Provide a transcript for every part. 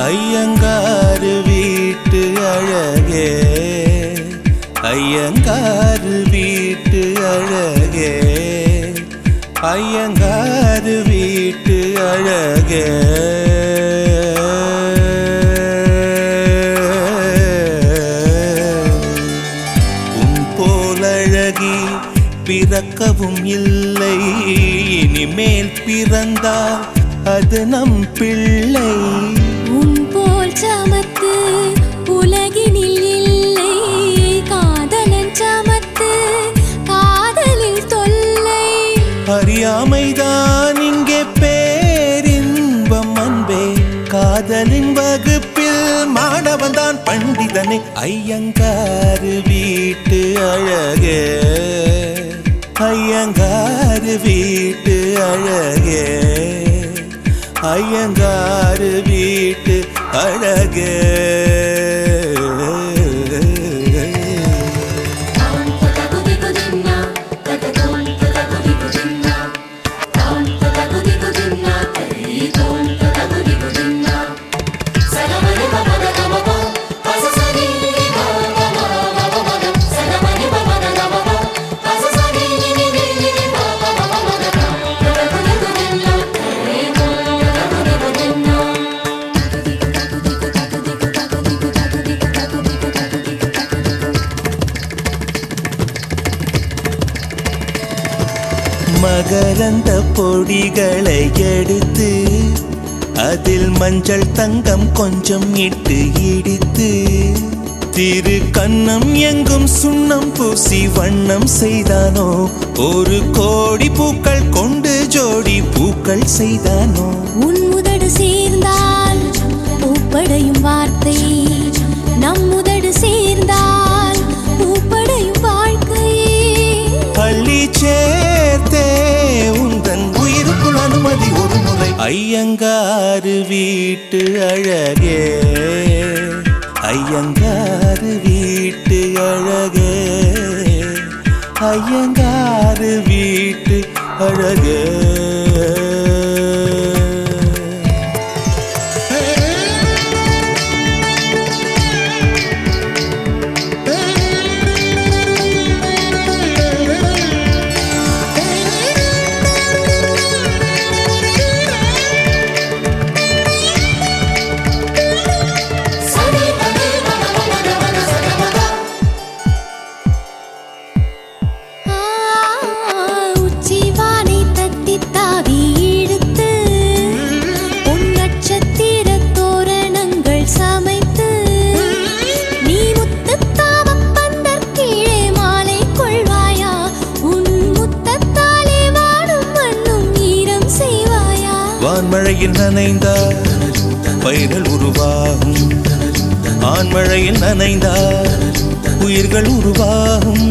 ஐயங்காரு வீட்டு அழகே ஐயங்காரு வீட்டு அழகே ஐயங்காரு வீட்டு அழகே உன் போலழகி பிறக்கவும் இல்லை இனிமேல் பிறந்தால் அது நம் பிள்ளை உன் போல் சமத்து உலகினில் இல்லை காதலன் சமத்து காதலில் தொல்லை அறியாமைதான் இங்கே பேரின்பம் அன்பே காதலின் வகுப்பில் மாணவன் தான் பண்டிதனே ஐயங்காரு வீட்டு அழகே ஐயங்காரு வீட்டு அழகே ஐயங்காரு வீட்டு அழகே மகரந்த பொடிகளை எடுத்து அதில் மஞ்சள் தங்கம் கொஞ்சம் இட்டு இடித்து திரு கண்ணம் எங்கும் சுண்ணம் பூசி வண்ணம் செய்தானோ ஒரு கோடி பூக்கள் கொண்டு ஜோடி பூக்கள் செய்தானோ உன் முதடு சேர்ந்தால் பூப்படையும் வார்த்தை நம் முதடு சேர்ந்தால் பூப்படையும் வாழ்க்கையே பள்ளி சேர்த்தே உந்தன் உயிருக்குள் அனுமதி ஒரு முறை ஐயங்காரு வீட்டு அழகே ஐயங்காரு வீட்டு அழகே ஐயங்காரு வீட்டு அழகே ஆ, உச்சிவானை தத்தித் தாவி இழுத்து, பொன் நட்சத்திரத் தோரணங்கள் சமைத்து, நீ முத்துத் தாவப் பந்தர் கீழே மாலை கொள்வாயா? உன் முத்தத்தாலே வானும் மண்ணும் ஈரம் செய்வாயா? வான்மழையில் நனைந்தால் பயிர்கள் உருவாகும் ஆண்மழையில் நனைந்தால் உயிர்கள் உருவாகும்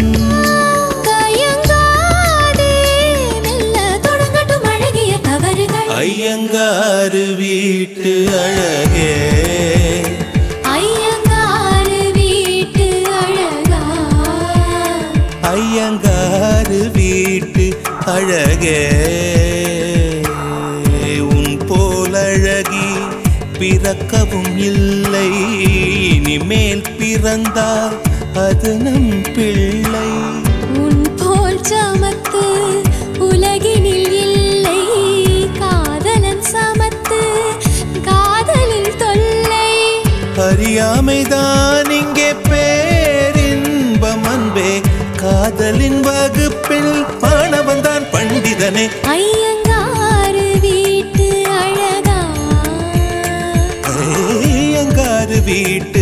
தயங்காதே, மெல்ல தொடங்கட்டும் அழகிய தவறுகள். ஐயங்காரு வீட்டு அழகே ஐயங்காரு வீட்டு அழகா ஐயங்காரு வீட்டு அழகே உன் போலழகி பிறக்கவும் இல்லை இனிமேல் பிறந்தால் அது நம் பிள்ளை உன் போல் சமத்து உலகினில் இல்லை காதலன் சமத்து காதலில் தொல்லை அறியாமைதான் இங்கே பேரின்பம் அன்பே காதலின் வகுப்பில் மாணவன் தான் பண்டிதனே ஐயங்காரு வீட்டு அழகா ஐயங்காரு வீட்டு